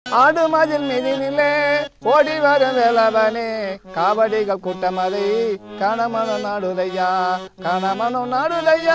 ஆடு மதில் மீதினிலே ஓடி வரும் வேலவனே காவடிகள் கூட்டமதை கணமனு நாடுதையா கணமனு நாடுதையா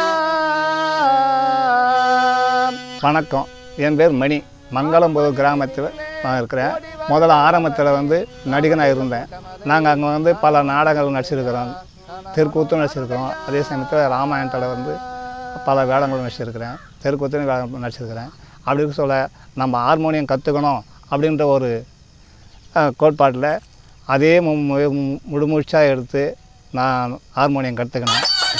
வணக்கம் என் பேர் மணி மங்களம்புது கிராமத்தில் நான் இருக்கிறேன் முதல்ல ஆரம்பத்தில் வந்து நடிகனாக இருந்தேன் நாங்கள் அங்கே வந்து பல நாடகங்கள் நடிச்சிருக்கிறோம் தெருக்கூத்தும் நடிச்சிருக்கிறோம் அதே சமயத்தில் ராமாயணத்தில் வந்து பல வேடங்களும் நடிச்சிருக்கிறேன் தெருக்கூத்துலையும் வேடம் நடிச்சிருக்கிறேன் அப்படி இருக்க சொல்ல நம்ம ஹார்மோனியம் கற்றுக்கணும் அப்படின்ற ஒரு கோட்பாட்டில் அதே மு- மு- முழுமூச்சாக எடுத்து நான் ஹார்மோனியம் கற்றுக்கினேன்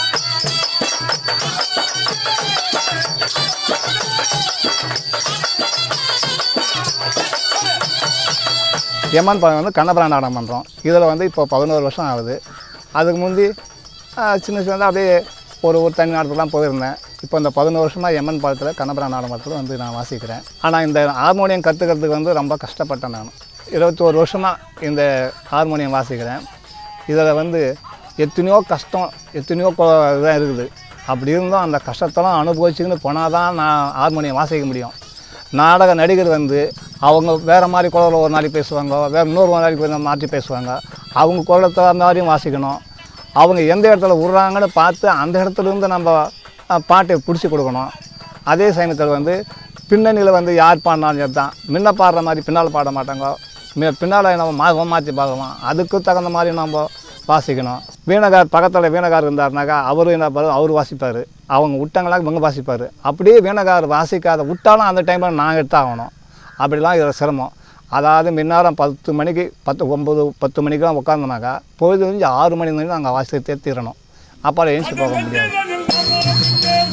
எம்என் படம் வந்து கண்ணபுரா நாடகம் பண்ணுறோம் இதில் வந்து இப்போ பதினோரு வருஷம் ஆகுது அதுக்கு முந்தி ஆஹ், சின்ன சின்னதாக அப்படியே ஒரு ஒரு தனி நாடகத்துலாம் போயிருந்தேன் இப்போ இந்த பதினோரு வருஷமாக எம்என் படத்தில் கண்ணபுரா நாடகத்தில் வந்து நான் வாசிக்கிறேன் ஆனால் இந்த ஹார்மோனியம் கற்றுக்கிறதுக்கு வந்து ரொம்ப கஷ்டப்பட்டேன் நான் இருபத்தோரு வருஷமாக இந்த ஹார்மோனியம் வாசிக்கிறேன் இதில் வந்து எத்தனையோ கஷ்டம் எத்தனையோ கொ- இதாக இருக்குது அப்படி இருந்தும் அந்த கஷ்டத்தெல்லாம் அனுபவிச்சுக்கின்னு போனால் தான் நான் ஹார்மோனியம் வாசிக்க முடியும் நாடக நடிகர் வந்து அவங்க வேறு மாதிரி குரலில் ஒரு நாளைக்கு பேசுவாங்க வேறு இன்னொரு ஒரு நாளைக்கு கொஞ்சம் மாற்றி பேசுவாங்க அவங்க குரலை தகுந்த மாதிரியும் வாசிக்கணும் அவங்க எந்த இடத்துல விட்றாங்கன்னு பார்த்து அந்த இடத்துல இருந்து நம்ம அஹ், பாட்டை பிடிச்சி கொடுக்கணும் அதே சமயத்தில் வந்து பின்னணியில் வந்து யார் பாடினாலும் தான் முன்ன பாடுற மாதிரி பின்னால் பாட மாட்டாங்க மி- பின்னால் நம்ம மா மாற்றி பார்க்கலாம் அதுக்கு தகுந்த மாதிரி நம்ம வாசிக்கணும் வீணகார் பக்கத்தில் வீணகார் இருந்தாருனாக்கா அவர் என்ன பண்ணுவார் அவர் வாசிப்பார் அவங்க விட்டாங்களா இவங்க வாசிப்பார் அப்படியே வீணகார் வாசிக்காத விட்டாலும் அந்த டைமில் நான் எடுத்தாகணும் அப்படிலாம் இதில் சிரமம் அதாவது முன்னாரம் பத்து மணிக்கு பத்து ஒம்பது பத்து மணிக்கெலாம் உட்காந்தோம்னாக்கா பொழுது வந்து ஆறு மணி வரைக்கும் நாங்கள் வாசித்தே தீரணும் அப்புறம் எழுந்துச்சு போக முடியாது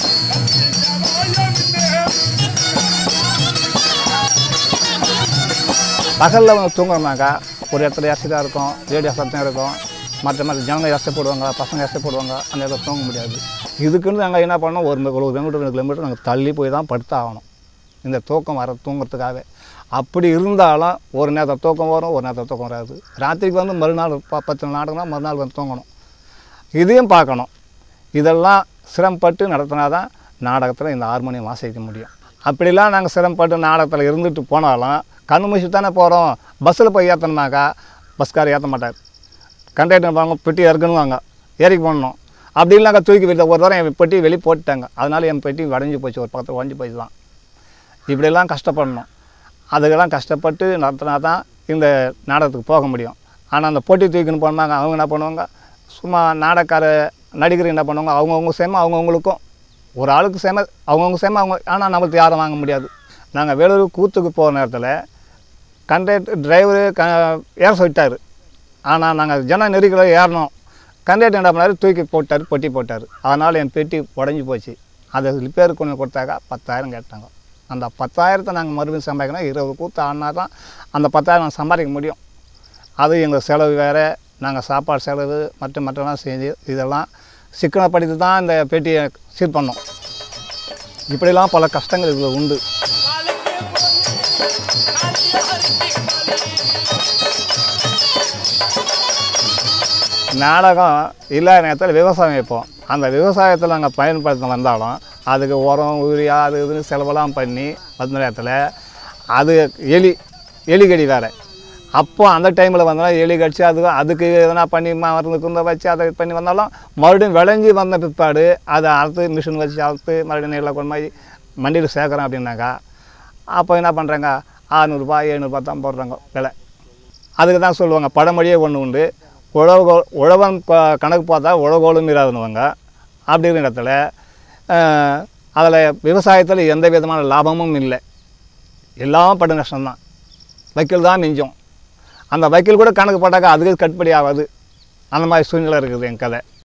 பகலில் வந்து தூங்குறோம்னாக்கா ஒரு இடத்துல யாசிதாக இருக்கும் ரேடியோ சத்தம் இருக்கும் மற்ற மற்ற ஜனங்க யாசை போடுவாங்க பசங்க யாசை போடுவாங்க அந்த இடத்துல தூங்க முடியாது இதுக்குன்னு நாங்கள் என்ன பண்ணோம் ஒரு மி- ஒரு கிலோமீட்டர் ரெண்டு கிலோமீட்டர் நாங்கள் தள்ளி போய் தான் படுத்தாகணும் இந்த தூக்கம் வர தூங்குறதுக்காகவே அப்படி இருந்தாலும் ஒரு நேரத்தில் தூக்கம் வரும் ஒரு நேரத்தில் தூக்கம் வராது ராத்திரிக்கு வந்து மறுநாள் ப- பத்து நாடகம்னா மறுநாள் வந்து தூங்கணும் இதையும் பார்க்கணும் இதெல்லாம் சிரமப்பட்டு நடத்தினா தான் நாடகத்தில் இந்த ஹார்மோனியம் வாசிக்க முடியும் அப்படிலாம் நாங்கள் சிரமப்பட்டு நாடகத்தில் இருந்துட்டு போனாலும் கண்ணு முடிச்சு தானே போகிறோம் பஸ்ஸில் போய் ஏற்றணுனாக்கா பஸ்கார் ஏற்ற மாட்டார் கண்டக்டர் வாங்க பெட்டி இறக்கணுவாங்க ஏறிக்கு போடணும் அப்படி இல்லைனாக்கா தூக்கி விட்டு ஒரு தரம் என் பெட்டி வெளியே போட்டுட்டாங்க அதனால என் பெட்டி உடஞ்சி போச்சு ஒரு பக்கத்தில் உடஞ்சி போச்சு தான் இப்படியெல்லாம் கஷ்டப்படணும் அதுக்கெல்லாம் கஷ்டப்பட்டு நடத்தினா தான் இந்த நாடகத்துக்கு போக முடியும் ஆனால் அந்த போட்டி தூக்கின்னு போனாங்க அவங்க என்ன பண்ணுவாங்க சும்மா நாடகக்கார நடிகர் என்ன பண்ணுவாங்க அவங்கவுங்க சேம அவங்கவுங்களுக்கும் ஒரு ஆளுக்கு சேம அவங்கவுங்க சேம அவங்க ஆனால் நம்மளுக்கு யாரும் வாங்க முடியாது நாங்கள் வேலூர் கூத்துக்கு போகிற நேரத்தில் கண்டக்டர் டிரைவரு க ஏற சொல்லிட்டாரு ஆனால் நாங்கள் ஜன நெருக்கில் ஏறணும் கண்டக்டர் என்ன பண்ணாரு தூக்கி போட்டார் பொட்டி போட்டார் அதனால் என் பெட்டி உடஞ்சி போச்சு அதை ரிப்பேர் கொண்டு கொடுத்தாக்கா பத்தாயிரம் கேட்டாங்க அந்த பத்தாயிரத்தை நாங்கள் மறுபடியும் சம்பாதிக்கணும் இருபது கூத்து ஆடினா தான் அந்த பத்தாயிரம் நாங்கள் சம்பாதிக்க முடியும் அது எங்கள் செலவு வேறு நாங்கள் சாப்பாடு செலவு மற்றும் மற்றெல்லாம் செஞ்சு இதெல்லாம் சிக்கனப்படுத்தி தான் இந்த பெட்டியை சீர் பண்ணோம் இப்படிலாம் பல கஷ்டங்கள் இதில் உண்டு நாடகம் இல்லாத நேரத்தில் விவசாயம் வைப்போம் அந்த விவசாயத்தில் நாங்கள் பயன்படுத்த வந்தாலும் அதுக்கு உரம் யூரியா அது இதுன்னு செலவெல்லாம் பண்ணி வந்த நேரத்தில் அது எலி எலிகடி வேறு அப்போ அந்த டைமில் வந்தாலும் எலி கடிச்சு அது அதுக்கு எதனா பண்ணி மருந்து குந்த வச்சு அதை பண்ணி வந்தாலும் மறுபடியும் விளைஞ்சி வந்த பிற்பாடு அதை அறுத்து மிஷின் வச்சு அறுத்து மறுபடியும் நெல்லை கொண்டு போய் மண்டியில் சேர்க்குறோம் அப்படின்னாக்கா அப்போ என்ன பண்ணுறாங்க ஆறுநூறுபா எழுநூறுபா தான் போடுறாங்க விலை அதுக்கு தான் சொல்லுவாங்க பழமொழியே ஒன்று உண்டு உழவு உழவன் க- கணக்கு பார்த்தா உழவோலும் மீறாதுன்னுவாங்க அப்படி இருக்கிற இடத்துல அதில் விவசாயத்தில் எந்த விதமான லாபமும் இல்லை எல்லாம் படு நஷ்டம்தான் வைக்கல் தான் மிஞ்சும் அந்த வைக்கல் கூட கணக்கு போட்டாக்கா அதுக்கு கட்டுப்படி ஆகாது அந்த மாதிரி சூழ்நிலை இருக்குது என் கதை